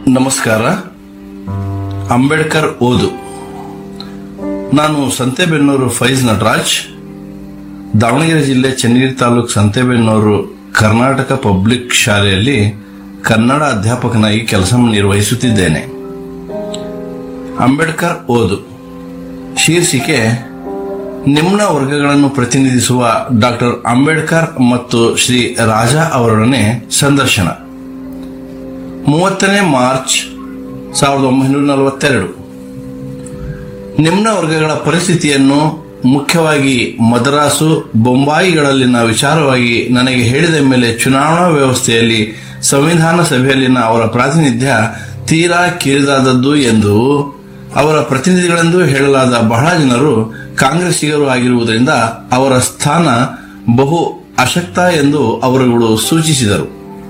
ನಮಸ್ಕಾರ ಅಂಬೇಡ್ಕರ್ ಓದು ನಾನು ಸಂತೆಬೆನ್ನೂರು ಫೈಜ್ ನಟರಾಜ್ ದಾವಣಗೆರೆ ಜಿಲ್ಲೆ ಚನ್ನಗಿರಿ ತಾಲೂಕು ಸಂತೆಬೆನ್ನೂರು ಕರ್ನಾಟಕ ಪಬ್ಲಿಕ್ ಶಾಲೆಯಲ್ಲಿ ಕನ್ನಡ ಅಧ್ಯಾಪಕನಾಗಿ ಕೆಲಸ ನಿರ್ವಹಿಸುತ್ತಿದ್ದೇನೆ ಅಂಬೇಡ್ಕರ್ ಓದು ಶೀರ್ಷಿಕೆ ನಿಮ್ನ ವರ್ಗಗಳನ್ನು ಪ್ರತಿನಿಧಿಸುವ ಡಾಕ್ಟರ್ ಅಂಬೇಡ್ಕರ್ ಮತ್ತು ಶ್ರೀ ರಾಜಾ ಅವರೊಡನೆ ಸಂದರ್ಶನ ಮೂವತ್ತನೇ ಮಾರ್ಚ್ ಸಾವಿರದ ಒಂಬೈನೂರ ನಲವತ್ತೆರಡು ನಿಮ್ನ ವರ್ಗಗಳ ಪರಿಸ್ಥಿತಿಯನ್ನು ಮುಖ್ಯವಾಗಿ ಮದ್ರಾಸು ಬೊಂಬಾಯಿಗಳಲ್ಲಿನ ವಿಚಾರವಾಗಿ ನನಗೆ ಹೇಳಿದ ಮೇಲೆ ಚುನಾವಣಾ ವ್ಯವಸ್ಥೆಯಲ್ಲಿ ಸಂವಿಧಾನ ಸಭೆಯಲ್ಲಿನ ಅವರ ಪ್ರಾತಿನಿಧ್ಯ ತೀರಾ ಕಿರಿದಾದದ್ದು ಎಂದು ಅವರ ಪ್ರತಿನಿಧಿಗಳೆಂದು ಹೇಳಲಾದ ಬಹಳ ಜನರು ಕಾಂಗ್ರೆಸ್ಸಿಗರು ಆಗಿರುವುದರಿಂದ ಅವರ ಸ್ಥಾನ ಬಹು ಅಶಕ್ತ ಎಂದು ಅವರುಗಳು ಸೂಚಿಸಿದರು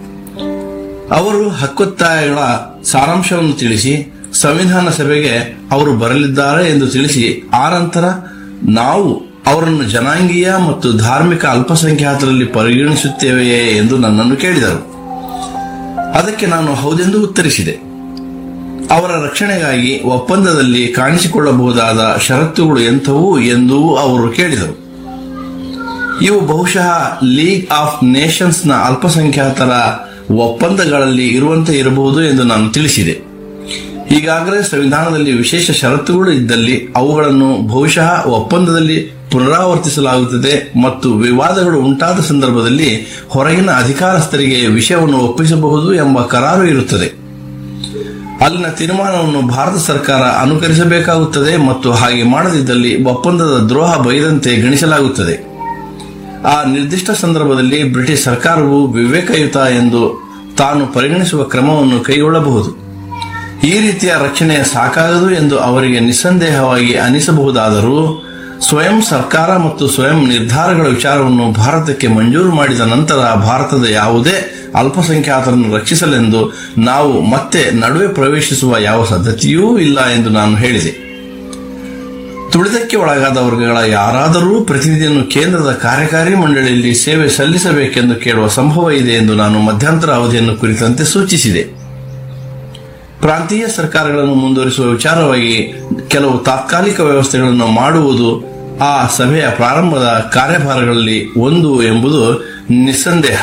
ಅವರು ಹಕ್ಕೊತ್ತಾಯಗಳ ಸಾರಾಂಶವನ್ನು ತಿಳಿಸಿ ಸಂವಿಧಾನ ಸಭೆಗೆ ಅವರು ಬರಲಿದ್ದಾರೆ ಎಂದು ತಿಳಿಸಿ ಆನಂತರ ನಾವು ಅವರನ್ನು ಜನಾಂಗೀಯ ಮತ್ತು ಧಾರ್ಮಿಕ ಅಲ್ಪಸಂಖ್ಯಾತರಲ್ಲಿ ಪರಿಗಣಿಸುತ್ತೇವೆಯೇ ಎಂದು ನನ್ನನ್ನು ಕೇಳಿದರು ಅದಕ್ಕೆ ನಾನು ಹೌದೆಂದು ಉತ್ತರಿಸಿದೆ ಅವರ ರಕ್ಷಣೆಗಾಗಿ ಒಪ್ಪಂದದಲ್ಲಿ ಕಾಣಿಸಿಕೊಳ್ಳಬಹುದಾದ ಷರತ್ತುಗಳು ಎಂಥವು ಎಂದು ಅವರು ಕೇಳಿದರು ಇವು ಬಹುಶಃ ಲೀಗ್ ಆಫ್ ನೇಷನ್ಸ್ನ ಅಲ್ಪಸಂಖ್ಯಾತರ ಒಪ್ಪಂದಗಳಲ್ಲಿ ಇರುವಂತೆ ಇರಬಹುದು ಎಂದು ನಾನು ತಿಳಿಸಿದೆ ಈಗಾಗಲೇ ಸಂವಿಧಾನದಲ್ಲಿ ವಿಶೇಷ ಷರತ್ತುಗಳು ಇದ್ದಲ್ಲಿ ಅವುಗಳನ್ನು ಬಹುಶಃ ಒಪ್ಪಂದದಲ್ಲಿ ಪುನರಾವರ್ತಿಸಲಾಗುತ್ತದೆ ಮತ್ತು ವಿವಾದಗಳು ಉಂಟಾದ ಸಂದರ್ಭದಲ್ಲಿ ಹೊರಗಿನ ಅಧಿಕಾರಸ್ಥರಿಗೆ ವಿಷಯವನ್ನು ಒಪ್ಪಿಸಬಹುದು ಎಂಬ ಕರಾರು ಇರುತ್ತದೆ ಅಲ್ಲಿನ ತೀರ್ಮಾನವನ್ನು ಭಾರತ ಸರ್ಕಾರ ಅನುಕರಿಸಬೇಕಾಗುತ್ತದೆ ಮತ್ತು ಹಾಗೆ ಮಾಡದಿದ್ದಲ್ಲಿ ಒಪ್ಪಂದದ ದ್ರೋಹ ಬೈದಂತೆ ಗಣಿಸಲಾಗುತ್ತದೆ ಆ ನಿರ್ದಿಷ್ಟ ಸಂದರ್ಭದಲ್ಲಿ ಬ್ರಿಟಿಷ್ ಸರ್ಕಾರವು ವಿವೇಕಯುತ ಎಂದು ತಾನು ಪರಿಗಣಿಸುವ ಕ್ರಮವನ್ನು ಕೈಗೊಳ್ಳಬಹುದು ಈ ರೀತಿಯ ರಕ್ಷಣೆ ಸಾಕಾಗದು ಎಂದು ಅವರಿಗೆ ನಿಸ್ಸಂದೇಹವಾಗಿ ಅನಿಸಬಹುದಾದರೂ ಸ್ವಯಂ ಸರ್ಕಾರ ಮತ್ತು ಸ್ವಯಂ ನಿರ್ಧಾರಗಳ ವಿಚಾರವನ್ನು ಭಾರತಕ್ಕೆ ಮಂಜೂರು ಮಾಡಿದ ನಂತರ ಭಾರತದ ಯಾವುದೇ ಅಲ್ಪಸಂಖ್ಯಾತರನ್ನು ರಕ್ಷಿಸಲೆಂದು ನಾವು ಮತ್ತೆ ನಡುವೆ ಪ್ರವೇಶಿಸುವ ಯಾವ ಸಾಧ್ಯತೆಯೂ ಇಲ್ಲ ಎಂದು ನಾನು ಹೇಳಿದೆ ತುಳಿತಕ್ಕೆ ಒಳಗಾದ ವರ್ಗಗಳ ಯಾರಾದರೂ ಪ್ರತಿನಿಧಿಯನ್ನು ಕೇಂದ್ರದ ಕಾರ್ಯಕಾರಿ ಮಂಡಳಿಯಲ್ಲಿ ಸೇವೆ ಸಲ್ಲಿಸಬೇಕೆಂದು ಕೇಳುವ ಸಂಭವ ಇದೆ ಎಂದು ನಾನು ಮಧ್ಯಂತರ ಅವಧಿಯನ್ನು ಕುರಿತಂತೆ ಸೂಚಿಸಿದೆ ಪ್ರಾಂತೀಯ ಸರ್ಕಾರಗಳನ್ನು ಮುಂದುವರಿಸುವ ವಿಚಾರವಾಗಿ ಕೆಲವು ತಾತ್ಕಾಲಿಕ ವ್ಯವಸ್ಥೆಗಳನ್ನು ಮಾಡುವುದು ಆ ಸಭೆಯ ಪ್ರಾರಂಭದ ಕಾರ್ಯಭಾರಗಳಲ್ಲಿ ಒಂದು ಎಂಬುದು ನಿಸ್ಸಂದೇಹ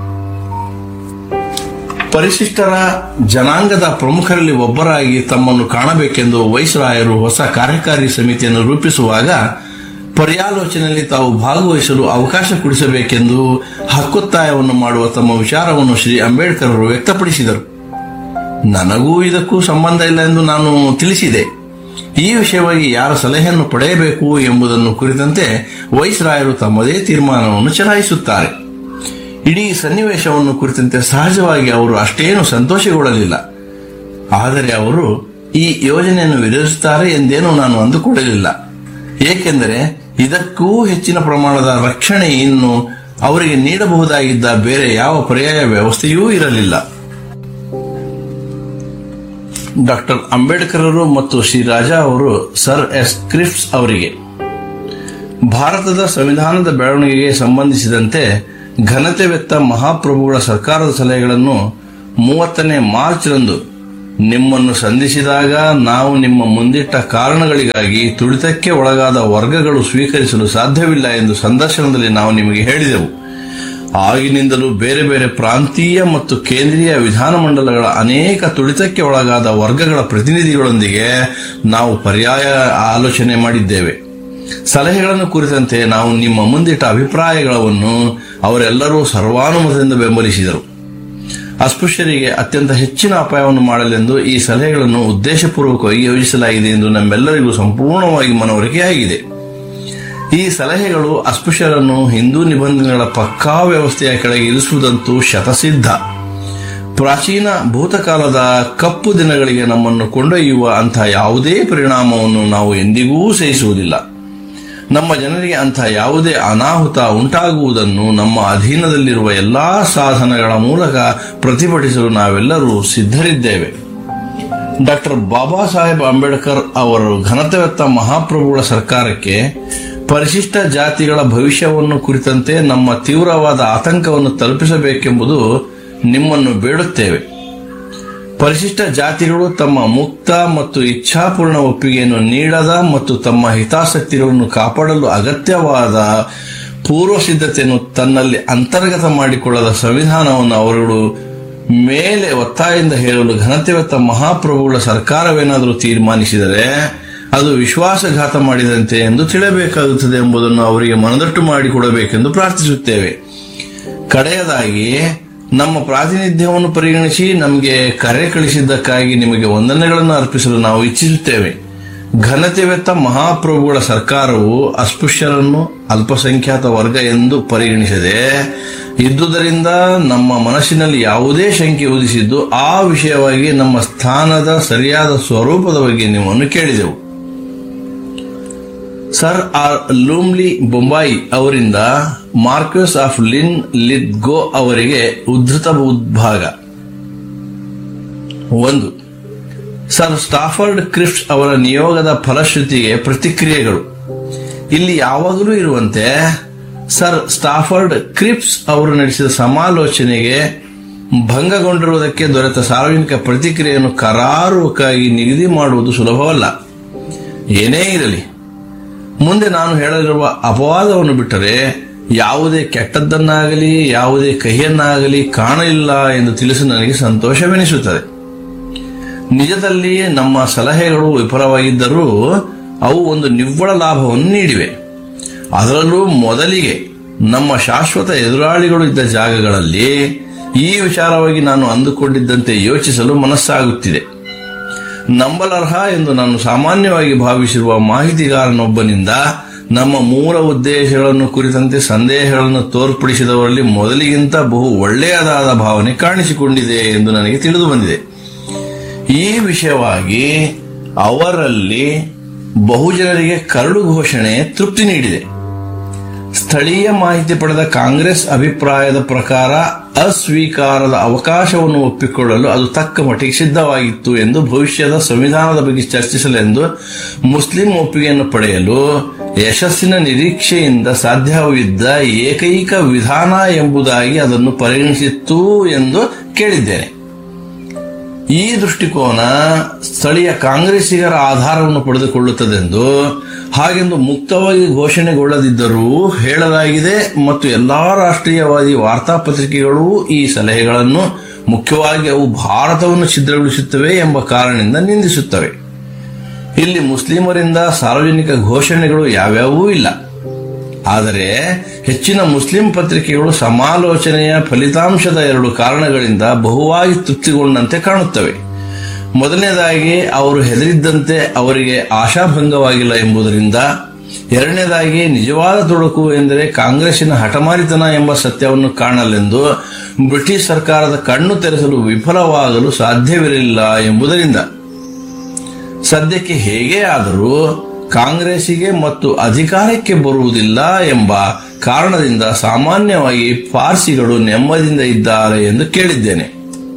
ಪರಿಶಿಷ್ಟರ ಜನಾಂಗದ ಪ್ರಮುಖರಲ್ಲಿ ಒಬ್ಬರಾಗಿ ತಮ್ಮನ್ನು ಕಾಣಬೇಕೆಂದು ವೈಸ್ರಾಯರು ಹೊಸ ಕಾರ್ಯಕಾರಿ ಸಮಿತಿಯನ್ನು ರೂಪಿಸುವಾಗ ಪರ್ಯಾಲೋಚನೆಯಲ್ಲಿ ತಾವು ಭಾಗವಹಿಸಲು ಅವಕಾಶ ಕೊಡಿಸಬೇಕೆಂದು ಹಕ್ಕೊತ್ತಾಯವನ್ನು ಮಾಡುವ ತಮ್ಮ ವಿಚಾರವನ್ನು ಶ್ರೀ ಅಂಬೇಡ್ಕರ್ ಅವರು ವ್ಯಕ್ತಪಡಿಸಿದರು ನನಗೂ ಇದಕ್ಕೂ ಸಂಬಂಧ ಇಲ್ಲ ಎಂದು ನಾನು ತಿಳಿಸಿದೆ ಈ ವಿಷಯವಾಗಿ ಯಾರ ಸಲಹೆಯನ್ನು ಪಡೆಯಬೇಕು ಎಂಬುದನ್ನು ಕುರಿತಂತೆ ವೈಸ್ರಾಯರು ತಮ್ಮದೇ ತೀರ್ಮಾನವನ್ನು ಚಲಾಯಿಸುತ್ತಾರೆ ಇಡೀ ಸನ್ನಿವೇಶವನ್ನು ಕುರಿತಂತೆ ಸಹಜವಾಗಿ ಅವರು ಅಷ್ಟೇನು ಸಂತೋಷಗೊಳ್ಳಲಿಲ್ಲ ಆದರೆ ಅವರು ಈ ಯೋಜನೆಯನ್ನು ವಿರೋಧಿಸುತ್ತಾರೆ ಎಂದೇನೂ ನಾನು ಅಂದುಕೊಳ್ಳಲಿಲ್ಲ ಏಕೆಂದರೆ ಇದಕ್ಕೂ ಹೆಚ್ಚಿನ ಪ್ರಮಾಣದ ರಕ್ಷಣೆ ಇನ್ನು ಅವರಿಗೆ ನೀಡಬಹುದಾಗಿದ್ದ ಬೇರೆ ಯಾವ ಪರ್ಯಾಯ ವ್ಯವಸ್ಥೆಯೂ ಇರಲಿಲ್ಲ ಡಾಕ್ಟರ್ ಅಂಬೇಡ್ಕರರು ಮತ್ತು ಶ್ರೀ ರಾಜಾ ಅವರು ಸರ್ ಎಸ್ ಕ್ರಿಫ್ಟ್ಸ್ ಅವರಿಗೆ ಭಾರತದ ಸಂವಿಧಾನದ ಬೆಳವಣಿಗೆಗೆ ಸಂಬಂಧಿಸಿದಂತೆ ಘನತೆ ವ್ಯಕ್ತ ಮಹಾಪ್ರಭುಗಳ ಸರ್ಕಾರದ ಸಲಹೆಗಳನ್ನು ಮೂವತ್ತನೇ ಮಾರ್ಚ್ರಂದು ನಿಮ್ಮನ್ನು ಸಂಧಿಸಿದಾಗ ನಾವು ನಿಮ್ಮ ಮುಂದಿಟ್ಟ ಕಾರಣಗಳಿಗಾಗಿ ತುಳಿತಕ್ಕೆ ಒಳಗಾದ ವರ್ಗಗಳು ಸ್ವೀಕರಿಸಲು ಸಾಧ್ಯವಿಲ್ಲ ಎಂದು ಸಂದರ್ಶನದಲ್ಲಿ ನಾವು ನಿಮಗೆ ಹೇಳಿದೆವು ಆಗಿನಿಂದಲೂ ಬೇರೆ ಬೇರೆ ಪ್ರಾಂತೀಯ ಮತ್ತು ಕೇಂದ್ರೀಯ ವಿಧಾನಮಂಡಲಗಳ ಅನೇಕ ತುಳಿತಕ್ಕೆ ಒಳಗಾದ ವರ್ಗಗಳ ಪ್ರತಿನಿಧಿಗಳೊಂದಿಗೆ ನಾವು ಪರ್ಯಾಯ ಆಲೋಚನೆ ಮಾಡಿದ್ದೇವೆ ಸಲಹೆಗಳನ್ನು ಕುರಿತಂತೆ ನಾವು ನಿಮ್ಮ ಮುಂದಿಟ್ಟ ಅಭಿಪ್ರಾಯಗಳನ್ನು ಅವರೆಲ್ಲರೂ ಸರ್ವಾನುಮತದಿಂದ ಬೆಂಬಲಿಸಿದರು ಅಸ್ಪೃಶ್ಯರಿಗೆ ಅತ್ಯಂತ ಹೆಚ್ಚಿನ ಅಪಾಯವನ್ನು ಮಾಡಲೆಂದು ಈ ಸಲಹೆಗಳನ್ನು ಉದ್ದೇಶಪೂರ್ವಕವಾಗಿ ಯೋಜಿಸಲಾಗಿದೆ ಎಂದು ನಮ್ಮೆಲ್ಲರಿಗೂ ಸಂಪೂರ್ಣವಾಗಿ ಮನವರಿಕೆಯಾಗಿದೆ ಈ ಸಲಹೆಗಳು ಅಸ್ಪೃಶ್ಯರನ್ನು ಹಿಂದೂ ನಿಬಂಧನೆಗಳ ಪಕ್ಕಾ ವ್ಯವಸ್ಥೆಯ ಕೆಳಗೆ ಇರಿಸುವುದಂತೂ ಶತಸಿದ್ಧ ಪ್ರಾಚೀನ ಭೂತಕಾಲದ ಕಪ್ಪು ದಿನಗಳಿಗೆ ನಮ್ಮನ್ನು ಕೊಂಡೊಯ್ಯುವ ಅಂಥ ಯಾವುದೇ ಪರಿಣಾಮವನ್ನು ನಾವು ಎಂದಿಗೂ ಸಹಿಸುವುದಿಲ್ಲ ನಮ್ಮ ಜನರಿಗೆ ಅಂಥ ಯಾವುದೇ ಅನಾಹುತ ಉಂಟಾಗುವುದನ್ನು ನಮ್ಮ ಅಧೀನದಲ್ಲಿರುವ ಎಲ್ಲಾ ಸಾಧನಗಳ ಮೂಲಕ ಪ್ರತಿಭಟಿಸಲು ನಾವೆಲ್ಲರೂ ಸಿದ್ಧರಿದ್ದೇವೆ ಡಾಕ್ಟರ್ ಬಾಬಾ ಸಾಹೇಬ್ ಅಂಬೇಡ್ಕರ್ ಅವರು ಘನತೆವೆತ್ತ ಮಹಾಪ್ರಭುಗಳ ಸರ್ಕಾರಕ್ಕೆ ಪರಿಶಿಷ್ಟ ಜಾತಿಗಳ ಭವಿಷ್ಯವನ್ನು ಕುರಿತಂತೆ ನಮ್ಮ ತೀವ್ರವಾದ ಆತಂಕವನ್ನು ತಲುಪಿಸಬೇಕೆಂಬುದು ನಿಮ್ಮನ್ನು ಬೇಡುತ್ತೇವೆ ಪರಿಶಿಷ್ಟ ಜಾತಿಗಳು ತಮ್ಮ ಮುಕ್ತ ಮತ್ತು ಇಚ್ಛಾಪೂರ್ಣ ಒಪ್ಪಿಗೆಯನ್ನು ನೀಡದ ಮತ್ತು ತಮ್ಮ ಹಿತಾಸಕ್ತಿಗಳನ್ನು ಕಾಪಾಡಲು ಅಗತ್ಯವಾದ ಪೂರ್ವ ಸಿದ್ಧತೆಯನ್ನು ತನ್ನಲ್ಲಿ ಅಂತರ್ಗತ ಮಾಡಿಕೊಳ್ಳದ ಸಂವಿಧಾನವನ್ನು ಅವರುಗಳು ಮೇಲೆ ಒತ್ತಾಯದಿಂದ ಹೇಳಲು ಘನತೆವೆತ್ತ ಮಹಾಪ್ರಭುಗಳ ಸರ್ಕಾರವೇನಾದರೂ ತೀರ್ಮಾನಿಸಿದರೆ ಅದು ವಿಶ್ವಾಸಘಾತ ಮಾಡಿದಂತೆ ಎಂದು ತಿಳಿಯಬೇಕಾಗುತ್ತದೆ ಎಂಬುದನ್ನು ಅವರಿಗೆ ಮನದಟ್ಟು ಮಾಡಿಕೊಡಬೇಕೆಂದು ಪ್ರಾರ್ಥಿಸುತ್ತೇವೆ ಕಡೆಯದಾಗಿ ನಮ್ಮ ಪ್ರಾತಿನಿಧ್ಯವನ್ನು ಪರಿಗಣಿಸಿ ನಮಗೆ ಕರೆ ಕಳಿಸಿದ್ದಕ್ಕಾಗಿ ನಿಮಗೆ ವಂದನೆಗಳನ್ನು ಅರ್ಪಿಸಲು ನಾವು ಇಚ್ಛಿಸುತ್ತೇವೆ ಘನತೆವೆತ್ತ ಮಹಾಪ್ರಭುಗಳ ಸರ್ಕಾರವು ಅಸ್ಪೃಶ್ಯರನ್ನು ಅಲ್ಪಸಂಖ್ಯಾತ ವರ್ಗ ಎಂದು ಪರಿಗಣಿಸದೆ ಇದ್ದುದರಿಂದ ನಮ್ಮ ಮನಸ್ಸಿನಲ್ಲಿ ಯಾವುದೇ ಶಂಕೆ ಉದಿಸಿದ್ದು ಆ ವಿಷಯವಾಗಿ ನಮ್ಮ ಸ್ಥಾನದ ಸರಿಯಾದ ಸ್ವರೂಪದ ಬಗ್ಗೆ ನಿಮ್ಮನ್ನು ಕೇಳಿದೆವು ಸರ್ ಆರ್ ಲೂಮ್ಲಿ ಬೊಂಬಾಯಿ ಅವರಿಂದ ಮಾರ್ಕ್ವೆಸ್ ಆಫ್ ಲಿನ್ ಲಿದ್ಗೋ ಅವರಿಗೆ ಉದ್ಧತ ಉದ್ಭಾಗ ಒಂದು ಸರ್ ಸ್ಟಾಫರ್ಡ್ ಕ್ರಿಫ್ಟ್ಸ್ ಅವರ ನಿಯೋಗದ ಫಲಶ್ರುತಿಗೆ ಪ್ರತಿಕ್ರಿಯೆಗಳು ಇಲ್ಲಿ ಯಾವಾಗಲೂ ಇರುವಂತೆ ಸರ್ ಸ್ಟಾಫರ್ಡ್ ಕ್ರಿಪ್ಸ್ ಅವರು ನಡೆಸಿದ ಸಮಾಲೋಚನೆಗೆ ಭಂಗಗೊಂಡಿರುವುದಕ್ಕೆ ದೊರೆತ ಸಾರ್ವಜನಿಕ ಪ್ರತಿಕ್ರಿಯೆಯನ್ನು ಕರಾರುವಕ್ಕಾಗಿ ನಿಗದಿ ಮಾಡುವುದು ಸುಲಭವಲ್ಲ ಏನೇ ಇರಲಿ ಮುಂದೆ ನಾನು ಹೇಳಲಿರುವ ಅಪವಾದವನ್ನು ಬಿಟ್ಟರೆ ಯಾವುದೇ ಕೆಟ್ಟದ್ದನ್ನಾಗಲಿ ಯಾವುದೇ ಕಹಿಯನ್ನಾಗಲಿ ಕಾಣಲಿಲ್ಲ ಎಂದು ತಿಳಿಸಿ ನನಗೆ ಸಂತೋಷವೆನಿಸುತ್ತದೆ ನಿಜದಲ್ಲಿ ನಮ್ಮ ಸಲಹೆಗಳು ವಿಫಲವಾಗಿದ್ದರೂ ಅವು ಒಂದು ನಿವ್ವಳ ಲಾಭವನ್ನು ನೀಡಿವೆ ಅದರಲ್ಲೂ ಮೊದಲಿಗೆ ನಮ್ಮ ಶಾಶ್ವತ ಎದುರಾಳಿಗಳು ಇದ್ದ ಜಾಗಗಳಲ್ಲಿ ಈ ವಿಚಾರವಾಗಿ ನಾನು ಅಂದುಕೊಂಡಿದ್ದಂತೆ ಯೋಚಿಸಲು ಮನಸ್ಸಾಗುತ್ತಿದೆ ನಂಬಲರ್ಹ ಎಂದು ನಾನು ಸಾಮಾನ್ಯವಾಗಿ ಭಾವಿಸಿರುವ ಮಾಹಿತಿಗಾರನೊಬ್ಬನಿಂದ ನಮ್ಮ ಮೂಲ ಉದ್ದೇಶಗಳನ್ನು ಕುರಿತಂತೆ ಸಂದೇಹಗಳನ್ನು ತೋರ್ಪಡಿಸಿದವರಲ್ಲಿ ಮೊದಲಿಗಿಂತ ಬಹು ಒಳ್ಳೆಯದಾದ ಭಾವನೆ ಕಾಣಿಸಿಕೊಂಡಿದೆ ಎಂದು ನನಗೆ ತಿಳಿದು ಬಂದಿದೆ ಈ ವಿಷಯವಾಗಿ ಅವರಲ್ಲಿ ಬಹುಜನರಿಗೆ ಕರಡು ಘೋಷಣೆ ತೃಪ್ತಿ ನೀಡಿದೆ ಸ್ಥಳೀಯ ಮಾಹಿತಿ ಪಡೆದ ಕಾಂಗ್ರೆಸ್ ಅಭಿಪ್ರಾಯದ ಪ್ರಕಾರ ಅಸ್ವೀಕಾರದ ಅವಕಾಶವನ್ನು ಒಪ್ಪಿಕೊಳ್ಳಲು ಅದು ತಕ್ಕ ಮಟ್ಟಿಗೆ ಸಿದ್ಧವಾಗಿತ್ತು ಎಂದು ಭವಿಷ್ಯದ ಸಂವಿಧಾನದ ಬಗ್ಗೆ ಚರ್ಚಿಸಲೆಂದು ಮುಸ್ಲಿಂ ಒಪ್ಪಿಗೆಯನ್ನು ಪಡೆಯಲು ಯಶಸ್ಸಿನ ನಿರೀಕ್ಷೆಯಿಂದ ಸಾಧ್ಯವಿದ್ದ ಏಕೈಕ ವಿಧಾನ ಎಂಬುದಾಗಿ ಅದನ್ನು ಪರಿಗಣಿಸಿತ್ತು ಎಂದು ಕೇಳಿದ್ದೇನೆ ಈ ದೃಷ್ಟಿಕೋನ ಸ್ಥಳೀಯ ಕಾಂಗ್ರೆಸ್ಸಿಗರ ಆಧಾರವನ್ನು ಪಡೆದುಕೊಳ್ಳುತ್ತದೆಂದು ಹಾಗೆಂದು ಮುಕ್ತವಾಗಿ ಘೋಷಣೆಗೊಳ್ಳದಿದ್ದರೂ ಹೇಳಲಾಗಿದೆ ಮತ್ತು ಎಲ್ಲಾ ರಾಷ್ಟ್ರೀಯವಾದಿ ವಾರ್ತಾಪತ್ರಿಕೆಗಳು ಈ ಸಲಹೆಗಳನ್ನು ಮುಖ್ಯವಾಗಿ ಅವು ಭಾರತವನ್ನು ಛಿದ್ರಗೊಳಿಸುತ್ತವೆ ಎಂಬ ಕಾರಣದಿಂದ ನಿಂದಿಸುತ್ತವೆ ಇಲ್ಲಿ ಮುಸ್ಲಿಮರಿಂದ ಸಾರ್ವಜನಿಕ ಘೋಷಣೆಗಳು ಯಾವ್ಯಾವೂ ಇಲ್ಲ ಆದರೆ ಹೆಚ್ಚಿನ ಮುಸ್ಲಿಂ ಪತ್ರಿಕೆಗಳು ಸಮಾಲೋಚನೆಯ ಫಲಿತಾಂಶದ ಎರಡು ಕಾರಣಗಳಿಂದ ಬಹುವಾಗಿ ತೃಪ್ತಿಗೊಂಡಂತೆ ಕಾಣುತ್ತವೆ ಮೊದಲನೇದಾಗಿ ಅವರು ಹೆದರಿದ್ದಂತೆ ಅವರಿಗೆ ಆಶಾಭಂಗವಾಗಿಲ್ಲ ಎಂಬುದರಿಂದ ಎರಡನೇದಾಗಿ ನಿಜವಾದ ತೊಡಕು ಎಂದರೆ ಕಾಂಗ್ರೆಸ್ಸಿನ ಹಠಮಾರಿತನ ಎಂಬ ಸತ್ಯವನ್ನು ಕಾಣಲೆಂದು ಬ್ರಿಟಿಷ್ ಸರ್ಕಾರದ ಕಣ್ಣು ತೆರೆಸಲು ವಿಫಲವಾಗಲು ಸಾಧ್ಯವಿರಲಿಲ್ಲ ಎಂಬುದರಿಂದ ಸದ್ಯಕ್ಕೆ ಹೇಗೇ ಆದರೂ ಕಾಂಗ್ರೆಸ್ಸಿಗೆ ಮತ್ತು ಅಧಿಕಾರಕ್ಕೆ ಬರುವುದಿಲ್ಲ ಎಂಬ ಕಾರಣದಿಂದ ಸಾಮಾನ್ಯವಾಗಿ ಪಾರ್ಸಿಗಳು ನೆಮ್ಮದಿಯಿಂದ ಇದ್ದಾರೆ ಎಂದು ಕೇಳಿದ್ದೇನೆ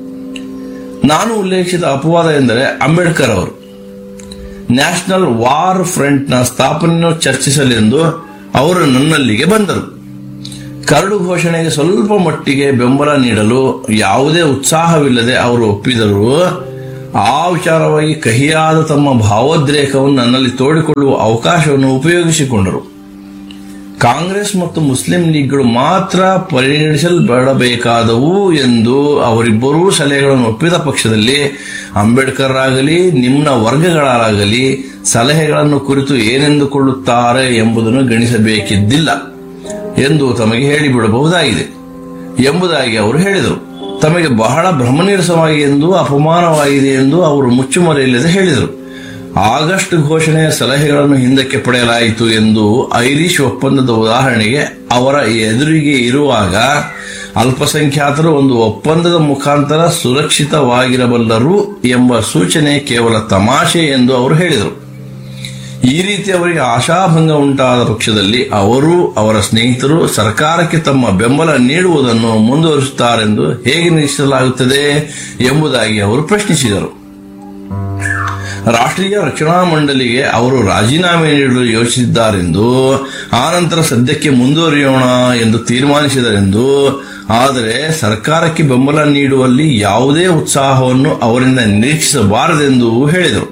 ನಾನು ಉಲ್ಲೇಖಿಸಿದ ಅಪವಾದ ಎಂದರೆ ಅಂಬೇಡ್ಕರ್ ಅವರು ನ್ಯಾಷನಲ್ ವಾರ್ ಫ್ರಂಟ್ನ ಸ್ಥಾಪನೆಯನ್ನು ಚರ್ಚಿಸಲೆಂದು ಅವರು ನನ್ನಲ್ಲಿಗೆ ಬಂದರು ಕರಡು ಘೋಷಣೆಗೆ ಸ್ವಲ್ಪ ಮಟ್ಟಿಗೆ ಬೆಂಬಲ ನೀಡಲು ಯಾವುದೇ ಉತ್ಸಾಹವಿಲ್ಲದೆ ಅವರು ಒಪ್ಪಿದರು ಆ ವಿಚಾರವಾಗಿ ಕಹಿಯಾದ ತಮ್ಮ ಭಾವೋದ್ರೇಕವನ್ನು ನನ್ನಲ್ಲಿ ತೋಡಿಕೊಳ್ಳುವ ಅವಕಾಶವನ್ನು ಉಪಯೋಗಿಸಿಕೊಂಡರು ಕಾಂಗ್ರೆಸ್ ಮತ್ತು ಮುಸ್ಲಿಂ ಲೀಗ್ಗಳು ಮಾತ್ರ ಪರಿಗಣಿಸಲ್ಪಡಬೇಕಾದವು ಎಂದು ಅವರಿಬ್ಬರೂ ಸಲಹೆಗಳನ್ನು ಒಪ್ಪಿದ ಪಕ್ಷದಲ್ಲಿ ಅಂಬೇಡ್ಕರ್ ಆಗಲಿ ನಿಮ್ನ ವರ್ಗಗಳಾಗಲಿ ಸಲಹೆಗಳನ್ನು ಕುರಿತು ಏನೆಂದುಕೊಳ್ಳುತ್ತಾರೆ ಎಂಬುದನ್ನು ಗಣಿಸಬೇಕಿದ್ದಿಲ್ಲ ಎಂದು ತಮಗೆ ಹೇಳಿಬಿಡಬಹುದಾಗಿದೆ ಎಂಬುದಾಗಿ ಅವರು ಹೇಳಿದರು ತಮಗೆ ಬಹಳ ಭ್ರಮನಿರಸವಾಗಿ ಎಂದು ಅಪಮಾನವಾಗಿದೆ ಎಂದು ಅವರು ಮುಚ್ಚುಮರೆಯಿಲ್ಲದೆ ಹೇಳಿದರು ಆಗಸ್ಟ್ ಘೋಷಣೆಯ ಸಲಹೆಗಳನ್ನು ಹಿಂದಕ್ಕೆ ಪಡೆಯಲಾಯಿತು ಎಂದು ಐರಿಷ್ ಒಪ್ಪಂದದ ಉದಾಹರಣೆಗೆ ಅವರ ಎದುರಿಗೆ ಇರುವಾಗ ಅಲ್ಪಸಂಖ್ಯಾತರು ಒಂದು ಒಪ್ಪಂದದ ಮುಖಾಂತರ ಸುರಕ್ಷಿತವಾಗಿರಬಲ್ಲರು ಎಂಬ ಸೂಚನೆ ಕೇವಲ ತಮಾಷೆ ಎಂದು ಅವರು ಹೇಳಿದರು ಈ ರೀತಿ ಅವರಿಗೆ ಆಶಾಭಂಗ ಉಂಟಾದ ಪಕ್ಷದಲ್ಲಿ ಅವರು ಅವರ ಸ್ನೇಹಿತರು ಸರ್ಕಾರಕ್ಕೆ ತಮ್ಮ ಬೆಂಬಲ ನೀಡುವುದನ್ನು ಮುಂದುವರಿಸುತ್ತಾರೆಂದು ಹೇಗೆ ನಿರೀಕ್ಷಿಸಲಾಗುತ್ತದೆ ಎಂಬುದಾಗಿ ಅವರು ಪ್ರಶ್ನಿಸಿದರು ರಾಷ್ಟ್ರೀಯ ರಕ್ಷಣಾ ಮಂಡಳಿಗೆ ಅವರು ರಾಜೀನಾಮೆ ನೀಡಲು ಯೋಚಿಸಿದ್ದಾರೆಂದು ಆನಂತರ ಸದ್ಯಕ್ಕೆ ಮುಂದುವರಿಯೋಣ ಎಂದು ತೀರ್ಮಾನಿಸಿದರೆಂದು ಆದರೆ ಸರ್ಕಾರಕ್ಕೆ ಬೆಂಬಲ ನೀಡುವಲ್ಲಿ ಯಾವುದೇ ಉತ್ಸಾಹವನ್ನು ಅವರಿಂದ ನಿರೀಕ್ಷಿಸಬಾರದೆಂದು ಹೇಳಿದರು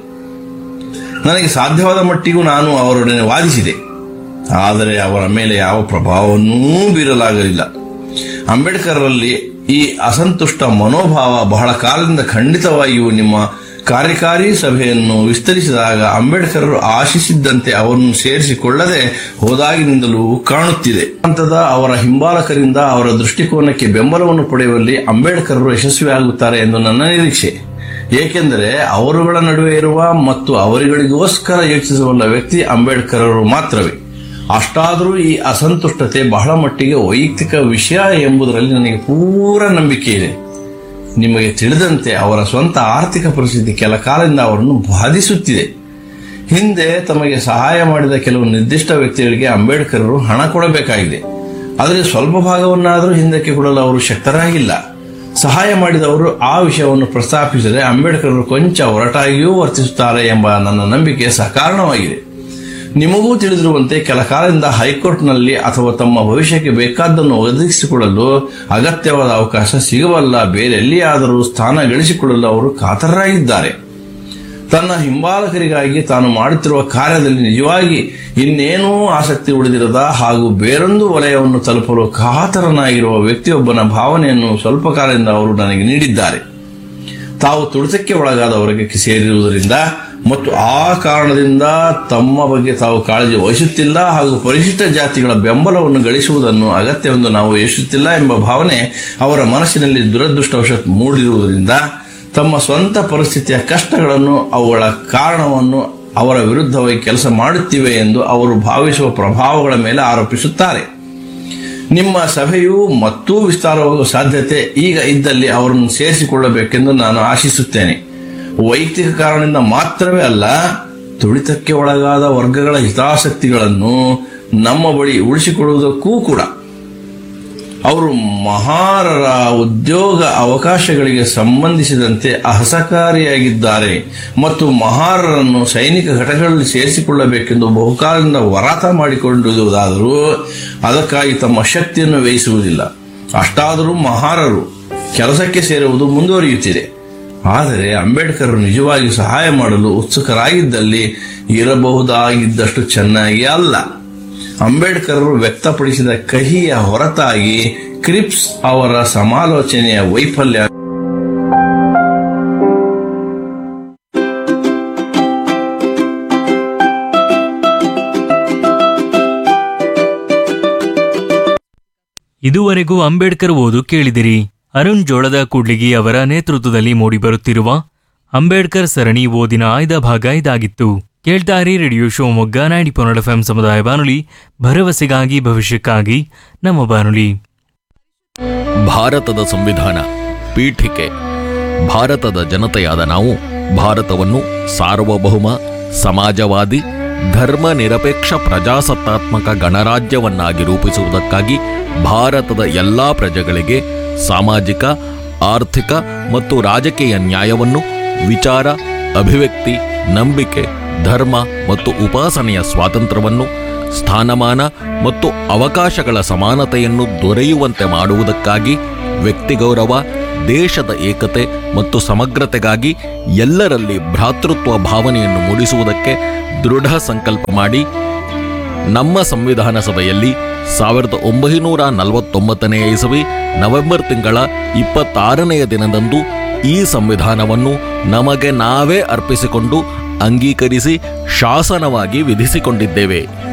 ನನಗೆ ಸಾಧ್ಯವಾದ ಮಟ್ಟಿಗೂ ನಾನು ಅವರೊಡನೆ ವಾದಿಸಿದೆ ಆದರೆ ಅವರ ಮೇಲೆ ಯಾವ ಪ್ರಭಾವವನ್ನೂ ಬೀರಲಾಗಲಿಲ್ಲ ಅಂಬೇಡ್ಕರ್ರಲ್ಲಿ ಈ ಅಸಂತುಷ್ಟ ಮನೋಭಾವ ಬಹಳ ಕಾಲದಿಂದ ಖಂಡಿತವಾಗಿಯೂ ನಿಮ್ಮ ಕಾರ್ಯಕಾರಿ ಸಭೆಯನ್ನು ವಿಸ್ತರಿಸಿದಾಗ ಅಂಬೇಡ್ಕರ್ ಆಶಿಸಿದ್ದಂತೆ ಅವರನ್ನು ಸೇರಿಸಿಕೊಳ್ಳದೆ ಹೋದಾಗಿನಿಂದಲೂ ಕಾಣುತ್ತಿದೆ ಹಂತದ ಅವರ ಹಿಂಬಾಲಕರಿಂದ ಅವರ ದೃಷ್ಟಿಕೋನಕ್ಕೆ ಬೆಂಬಲವನ್ನು ಪಡೆಯುವಲ್ಲಿ ಅಂಬೇಡ್ಕರ್ ಯಶಸ್ವಿಯಾಗುತ್ತಾರೆ ಎಂದು ನನ್ನ ನಿರೀಕ್ಷೆ ಏಕೆಂದರೆ ಅವರುಗಳ ನಡುವೆ ಇರುವ ಮತ್ತು ಅವರುಗಳಿಗೋಸ್ಕರ ಯೋಚಿಸುವಲ್ಲ ವ್ಯಕ್ತಿ ಅಂಬೇಡ್ಕರ್ ಮಾತ್ರವೇ ಅಷ್ಟಾದರೂ ಈ ಅಸಂತುಷ್ಟತೆ ಬಹಳ ಮಟ್ಟಿಗೆ ವೈಯಕ್ತಿಕ ವಿಷಯ ಎಂಬುದರಲ್ಲಿ ನನಗೆ ಪೂರ ನಂಬಿಕೆ ಇದೆ ನಿಮಗೆ ತಿಳಿದಂತೆ ಅವರ ಸ್ವಂತ ಆರ್ಥಿಕ ಪರಿಸ್ಥಿತಿ ಕೆಲ ಕಾಲದಿಂದ ಅವರನ್ನು ಬಾಧಿಸುತ್ತಿದೆ ಹಿಂದೆ ತಮಗೆ ಸಹಾಯ ಮಾಡಿದ ಕೆಲವು ನಿರ್ದಿಷ್ಟ ವ್ಯಕ್ತಿಗಳಿಗೆ ಅಂಬೇಡ್ಕರ್ ಹಣ ಕೊಡಬೇಕಾಗಿದೆ ಆದರೆ ಸ್ವಲ್ಪ ಭಾಗವನ್ನಾದರೂ ಹಿಂದಕ್ಕೆ ಕೊಡಲು ಅವರು ಶಕ್ತರಾಗಿಲ್ಲ ಸಹಾಯ ಮಾಡಿದವರು ಆ ವಿಷಯವನ್ನು ಪ್ರಸ್ತಾಪಿಸಿದರೆ ಅಂಬೇಡ್ಕರ್ ಕೊಂಚ ಒರಟಾಗಿಯೂ ವರ್ತಿಸುತ್ತಾರೆ ಎಂಬ ನನ್ನ ನಂಬಿಕೆ ಸಕಾರಣವಾಗಿದೆ ನಿಮಗೂ ತಿಳಿದಿರುವಂತೆ ಕೆಲ ಕಾಲದಿಂದ ಹೈಕೋರ್ಟ್ನಲ್ಲಿ ಅಥವಾ ತಮ್ಮ ಭವಿಷ್ಯಕ್ಕೆ ಬೇಕಾದ್ದನ್ನು ಒದಗಿಸಿಕೊಳ್ಳಲು ಅಗತ್ಯವಾದ ಅವಕಾಶ ಸಿಗವಲ್ಲ ಬೇರೆಲ್ಲಿಯಾದರೂ ಸ್ಥಾನ ಗಳಿಸಿಕೊಳ್ಳಲು ಅವರು ಕಾತರರಾಗಿದ್ದಾರೆ ತನ್ನ ಹಿಂಬಾಲಕರಿಗಾಗಿ ತಾನು ಮಾಡುತ್ತಿರುವ ಕಾರ್ಯದಲ್ಲಿ ನಿಜವಾಗಿ ಇನ್ನೇನೂ ಆಸಕ್ತಿ ಉಳಿದಿರದ ಹಾಗೂ ಬೇರೊಂದು ವಲಯವನ್ನು ತಲುಪಲು ಕಾತರನಾಗಿರುವ ವ್ಯಕ್ತಿಯೊಬ್ಬನ ಭಾವನೆಯನ್ನು ಸ್ವಲ್ಪ ಕಾಲದಿಂದ ಅವರು ನನಗೆ ನೀಡಿದ್ದಾರೆ ತಾವು ತುಳಿತಕ್ಕೆ ಒಳಗಾದ ವರ್ಗಕ್ಕೆ ಸೇರಿರುವುದರಿಂದ ಮತ್ತು ಆ ಕಾರಣದಿಂದ ತಮ್ಮ ಬಗ್ಗೆ ತಾವು ಕಾಳಜಿ ವಹಿಸುತ್ತಿಲ್ಲ ಹಾಗೂ ಪರಿಶಿಷ್ಟ ಜಾತಿಗಳ ಬೆಂಬಲವನ್ನು ಗಳಿಸುವುದನ್ನು ಅಗತ್ಯವೆಂದು ನಾವು ಯೋಚಿಸುತ್ತಿಲ್ಲ ಎಂಬ ಭಾವನೆ ಅವರ ಮನಸ್ಸಿನಲ್ಲಿ ದುರದೃಷ್ಟವಶಾತ್ ಮೂಡಿರುವುದರಿಂದ ತಮ್ಮ ಸ್ವಂತ ಪರಿಸ್ಥಿತಿಯ ಕಷ್ಟಗಳನ್ನು ಅವುಗಳ ಕಾರಣವನ್ನು ಅವರ ವಿರುದ್ಧವಾಗಿ ಕೆಲಸ ಮಾಡುತ್ತಿವೆ ಎಂದು ಅವರು ಭಾವಿಸುವ ಪ್ರಭಾವಗಳ ಮೇಲೆ ಆರೋಪಿಸುತ್ತಾರೆ ನಿಮ್ಮ ಸಭೆಯು ಮತ್ತೂ ವಿಸ್ತಾರವಾಗುವ ಸಾಧ್ಯತೆ ಈಗ ಇದ್ದಲ್ಲಿ ಅವರನ್ನು ಸೇರಿಸಿಕೊಳ್ಳಬೇಕೆಂದು ನಾನು ಆಶಿಸುತ್ತೇನೆ ವೈಯಕ್ತಿಕ ಕಾರಣದಿಂದ ಮಾತ್ರವೇ ಅಲ್ಲ ತುಳಿತಕ್ಕೆ ಒಳಗಾದ ವರ್ಗಗಳ ಹಿತಾಸಕ್ತಿಗಳನ್ನು ನಮ್ಮ ಬಳಿ ಉಳಿಸಿಕೊಳ್ಳುವುದಕ್ಕೂ ಕೂಡ ಅವರು ಮಹಾರರ ಉದ್ಯೋಗ ಅವಕಾಶಗಳಿಗೆ ಸಂಬಂಧಿಸಿದಂತೆ ಅಸಹಕಾರಿಯಾಗಿದ್ದಾರೆ ಮತ್ತು ಮಹಾರರನ್ನು ಸೈನಿಕ ಘಟಕಗಳಲ್ಲಿ ಸೇರಿಸಿಕೊಳ್ಳಬೇಕೆಂದು ಬಹುಕಾಲದಿಂದ ವರಾತ ಮಾಡಿಕೊಂಡಿರುವುದಾದರೂ ಅದಕ್ಕಾಗಿ ತಮ್ಮ ಶಕ್ತಿಯನ್ನು ವ್ಯಯಿಸುವುದಿಲ್ಲ ಅಷ್ಟಾದರೂ ಮಹಾರರು ಕೆಲಸಕ್ಕೆ ಸೇರುವುದು ಮುಂದುವರಿಯುತ್ತಿದೆ ಆದರೆ ಅಂಬೇಡ್ಕರ್ ನಿಜವಾಗಿ ಸಹಾಯ ಮಾಡಲು ಉತ್ಸುಕರಾಗಿದ್ದಲ್ಲಿ ಇರಬಹುದಾಗಿದ್ದಷ್ಟು ಚೆನ್ನಾಗಿ ಅಲ್ಲ ಅಂಬೇಡ್ಕರ್ ವ್ಯಕ್ತಪಡಿಸಿದ ಕಹಿಯ ಹೊರತಾಗಿ ಕ್ರಿಪ್ಸ್ ಅವರ ಸಮಾಲೋಚನೆಯ ವೈಫಲ್ಯ ಇದುವರೆಗೂ ಅಂಬೇಡ್ಕರ್ ಓದು ಕೇಳಿದಿರಿ ಅರುಣ್ ಜೋಳದ ಕೂಡ್ಲಿಗಿ ಅವರ ನೇತೃತ್ವದಲ್ಲಿ ಮೂಡಿಬರುತ್ತಿರುವ ಅಂಬೇಡ್ಕರ್ ಸರಣಿ ಓದಿನ ಆಯ್ದ ಭಾಗ ಇದಾಗಿತ್ತು ಕೇಳ್ತಾರಿ ರೇಡಿಯೋ ಶಿವಮೊಗ್ಗ ನೈಂಟಿ ಪೊನ್ನಡ ಎಫ್ ಸಮುದಾಯ ಬಾನುಲಿ ಭರವಸೆಗಾಗಿ ಭವಿಷ್ಯಕ್ಕಾಗಿ ನಮ್ಮ ಬಾನುಲಿ ಭಾರತದ ಸಂವಿಧಾನ ಪೀಠಿಕೆ ಭಾರತದ ಜನತೆಯಾದ ನಾವು ಭಾರತವನ್ನು ಸಾರ್ವಭೌಮ ಸಮಾಜವಾದಿ ಧರ್ಮ ನಿರಪೇಕ್ಷ ಪ್ರಜಾಸತ್ತಾತ್ಮಕ ಗಣರಾಜ್ಯವನ್ನಾಗಿ ರೂಪಿಸುವುದಕ್ಕಾಗಿ ಭಾರತದ ಎಲ್ಲಾ ಪ್ರಜೆಗಳಿಗೆ ಸಾಮಾಜಿಕ ಆರ್ಥಿಕ ಮತ್ತು ರಾಜಕೀಯ ನ್ಯಾಯವನ್ನು ವಿಚಾರ ಅಭಿವ್ಯಕ್ತಿ ನಂಬಿಕೆ ಧರ್ಮ ಮತ್ತು ಉಪಾಸನೆಯ ಸ್ವಾತಂತ್ರ್ಯವನ್ನು ಸ್ಥಾನಮಾನ ಮತ್ತು ಅವಕಾಶಗಳ ಸಮಾನತೆಯನ್ನು ದೊರೆಯುವಂತೆ ಮಾಡುವುದಕ್ಕಾಗಿ ವ್ಯಕ್ತಿಗೌರವ ದೇಶದ ಏಕತೆ ಮತ್ತು ಸಮಗ್ರತೆಗಾಗಿ ಎಲ್ಲರಲ್ಲಿ ಭ್ರಾತೃತ್ವ ಭಾವನೆಯನ್ನು ಮೂಡಿಸುವುದಕ್ಕೆ ದೃಢ ಸಂಕಲ್ಪ ಮಾಡಿ ನಮ್ಮ ಸಂವಿಧಾನ ಸಭೆಯಲ್ಲಿ ಸಾವಿರದ ಒಂಬೈನೂರ ನಲವತ್ತೊಂಬತ್ತನೆಯ ಇಸವಿ ನವೆಂಬರ್ ತಿಂಗಳ ಇಪ್ಪತ್ತಾರನೆಯ ದಿನದಂದು ಈ ಸಂವಿಧಾನವನ್ನು ನಮಗೆ ನಾವೇ ಅರ್ಪಿಸಿಕೊಂಡು ಅಂಗೀಕರಿಸಿ ಶಾಸನವಾಗಿ ವಿಧಿಸಿಕೊಂಡಿದ್ದೇವೆ